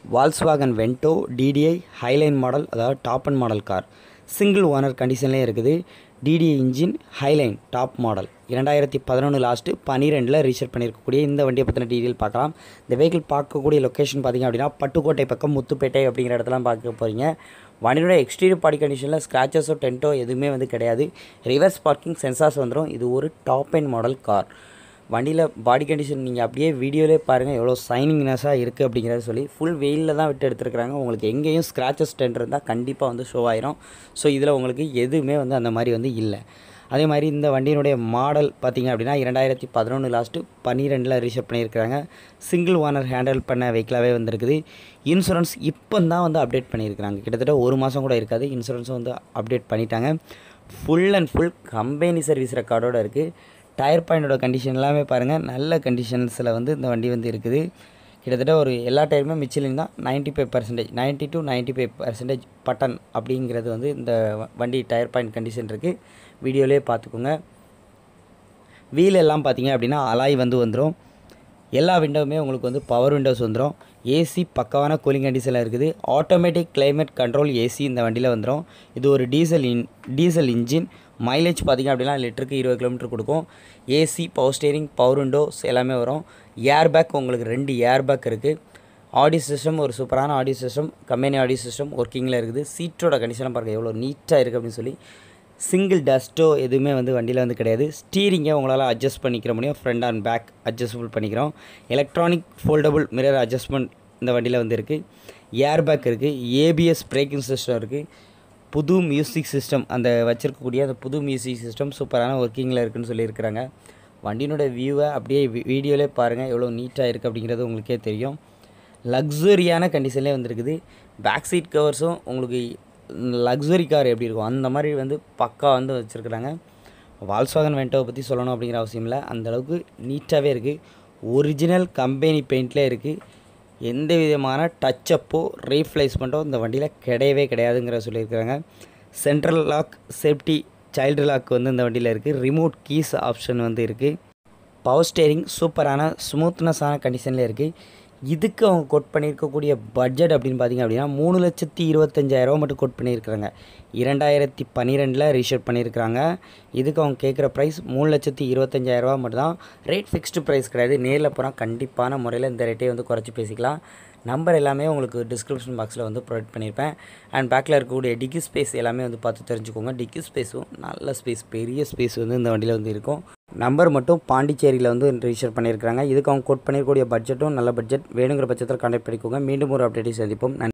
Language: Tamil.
வால்ஸ்வாகன் வென்டோ டிடிஐ ஹைலைன் மாடல் அதாவது top end model car single owner கண்டிஷன்லேயே இருக்குது TDI engine Highline top model இரண்டாயிரத்தி பதினொன்று லாஸ்ட்டு பன்னிரெண்டில் ரீசெட் பண்ணியிருக்கக்கூடிய இந்த வண்டியை பற்றின டீட்டெயில் பார்க்கலாம் இந்த வெஹிக்கிள் பார்க்கக்கூடிய லொக்கேஷன் பார்த்திங்க அப்படின்னா பட்டுக்கோட்டை பக்கம் முத்துப்பேட்டை அப்படிங்கிற இடத்துல பார்க்க போகிறீங்க வண்டியோட எக்ஸ்டீரியர் பாடி கண்டிஷனில் ஸ்க்ராச்சஸோ டென்ட்டோ எதுவுமே வந்து கிடையாது ரிவர்ஸ் பார்க்கிங் சென்சார்ஸ் வந்துடும் இது ஒரு டாப் அண்ட் மாடல் கார் வண்டியில் பாடி கண்டிஷன் நீங்கள் அப்படியே வீடியோலே பாருங்கள் எவ்வளோ சைனிங்னஸாக இருக்குது அப்படிங்கிறத சொல்லி ஃபுல் வெயிலில் தான் விட்டு எடுத்துருக்குறாங்க உங்களுக்கு எங்கேயும் ஸ்க்ராச்சஸ் டென்ட் இருந்தால் கண்டிப்பாக வந்து ஷோ ஆயிரும் ஸோ இதில் உங்களுக்கு எதுவுமே வந்து அந்த மாதிரி வந்து இல்லை அதே மாதிரி இந்த வண்டியினுடைய மாடல் பார்த்திங்க அப்படின்னா இரண்டாயிரத்தி பதினொன்று லாஸ்ட்டு பன்னிரெண்டில் ரீசெட் பண்ணியிருக்கிறாங்க சிங்கிள் ஓனர் ஹேண்டில் பண்ண வெஹிக்கிளாகவே வந்திருக்குது இன்சூரன்ஸ் இப்போ தான் வந்து அப்டேட் பண்ணியிருக்கிறாங்க கிட்டத்தட்ட ஒரு மாதம் கூட இருக்காது இன்சூரன்ஸும் வந்து அப்டேட் பண்ணிட்டாங்க full and full company service ரெக்கார்டோடு இருக்குது டயர் பாயிண்டோட கண்டிஷன் எல்லாமே பாருங்கள் நல்ல கண்டிஷன்ஸில் வந்து இந்த வண்டி வந்து இருக்குது கிட்டத்தட்ட ஒரு எல்லா டயருமே மிச்சிலின் தான் ninety five percentage ninety to ninety five percentage பட்டன் அப்படிங்கிறது வந்து இந்த வண்டி டயர் பாயிண்ட் கண்டிஷன் இருக்குது வீடியோலேயே பார்த்துக்கோங்க வீல் எல்லாம் பார்த்தீங்க அப்படின்னா அலாய் வந்து வந்துடும் எல்லா விண்டோவுமே உங்களுக்கு வந்து பவர் விண்டோஸ் வந்துடும் ஏசி பக்கவான கூலிங் கண்டிஷனில் இருக்குது ஆட்டோமேட்டிக் கிளைமேட் கண்ட்ரோல் ஏசி இந்த வண்டியில் வந்துடும் இது ஒரு diesel in diesel engine mileage பார்த்திங்க அப்படின்னா லிட்டருக்கு இருபது கிலோமீட்டர் கொடுக்கும் AC power steering power windows எல்லாமே வரும் ஏர் பேக் உங்களுக்கு ரெண்டு ஏர் பேக் இருக்குது ஆடியோ சிஸ்டம் ஒரு சூப்பரான audio system company audio system ஒர்க்கிங்கில் இருக்குது சீட்டோட கண்டிஷனை பாருங்கள் எவ்வளோ நீட்டாக இருக்குது அப்படின்னு சொல்லி சிங்கிள் டஸ்ட்டோ எதுவுமே வந்து வண்டியில் வந்து கிடையாது ஸ்டீரிங்கை உங்களால் அட்ஜஸ்ட் பண்ணிக்கிற முடியும் ஃப்ரண்ட் அண்ட் பேக் அட்ஜஸ்டபுள் பண்ணிக்கிறோம் எலக்ட்ரானிக் ஃபோல்டபுள் மிரர் அட்ஜஸ்ட்மெண்ட் இந்த வண்டியில் வந்து இருக்குது ஏர் பேக் இருக்குது ஏபிஎஸ் பிரேக்கிங் சிஸ்டம் இருக்குது புது மியூசிக் சிஸ்டம் அந்த வச்சுருக்கக்கூடிய அந்த புது மியூசிக் சிஸ்டம் சூப்பரான ஒர்க்கிங்கில் இருக்குதுன்னு சொல்லியிருக்கிறாங்க வண்டியினோட வியூவை அப்படியே வீடியோவிலே பாருங்கள் எவ்வளோ நீட்டாக இருக்குது அப்படிங்கிறது உங்களுக்கே தெரியும் லக்ஸரியான கண்டிஷன்லேயே வந்துருக்குது பேக் சீட் கவர்ஸும் உங்களுக்கு லக்ஸரி கார் எப்படி இருக்கும் அந்த மாதிரி வந்து பக்கா வந்து வச்சுருக்குறாங்க வால்ஸ்வாகன் வென்டோவை பற்றி சொல்லணும் அப்படிங்கிற அவசியம் இல்லை அந்தளவுக்கு நீட்டாகவே இருக்குது ஒரிஜினல் கம்பெனி பெயிண்ட்லேயே இருக்குது எந்த விதமான டச்சப்போ ரீப்ளேஸ்மெண்ட்டோ இந்த வண்டியில் கிடையவே கிடையாதுங்கிற சொல்லியிருக்கிறாங்க central lock safety child lock வந்து இந்த வண்டியில் இருக்குது ரிமோட் கீஸ் ஆப்ஷன் வந்து இருக்குது பவர் ஸ்டேரிங் சூப்பரான ஸ்மூத்னஸான கண்டிஷனில் இருக்குது இதுக்கு அவங்க கோட் பண்ணியிருக்கக்கூடிய பட்ஜெட் அப்படின்னு பார்த்திங்க அப்படின்னா மூணு லட்சத்தி இருபத்தஞ்சாயிரரூவா மட்டும் கோட் பண்ணியிருக்கிறாங்க இரண்டாயிரத்தி பன்னிரெண்டில் ரீஷர்ட் பண்ணியிருக்கிறாங்க இதுக்கு அவங்க கேட்குற ப்ரைஸ் மூணு லட்சத்தி இருபத்தஞ்சாயிரரூவா மட்டும் தான் ரேட் ஃபிக்ஸ்டு ப்ரைஸ் கிடையாது நேரில் போனால் கண்டிப்பான முறையில் இந்த ரேட்டே வந்து குறைச்சி பேசிக்கலாம் நம்பர் எல்லாமே உங்களுக்கு டிஸ்கிரிப்ஷன் பாக்ஸில் வந்து ப்ரொவைட் பண்ணியிருப்பேன் அண்ட் பேக்கில் இருக்கக்கூடிய டிக்கி ஸ்பேஸ் எல்லாமே வந்து பார்த்து தெரிஞ்சுக்கோங்க டிக்கி ஸ்பேஸும் நல்ல ஸ்பேஸ் பெரிய ஸ்பேஸ் வந்து இந்த வண்டியில் வந்து இருக்கும் நம்பர் மட்டும் பாண்டிச்சேரியில் வந்து ரிஜிஸ்டர் பண்ணியிருக்காங்க இதுக்கு அவங்க கோட் பண்ணியிருக்கக்கூடிய பட்ஜெட்டும் நல்ல பட்ஜெட் வேணுங்கிற பட்சத்தில் கான்டாக்ட் பண்ணிக்கோங்க மீண்டும் ஒரு அப்டேட்டை சந்திப்போம் நன்றி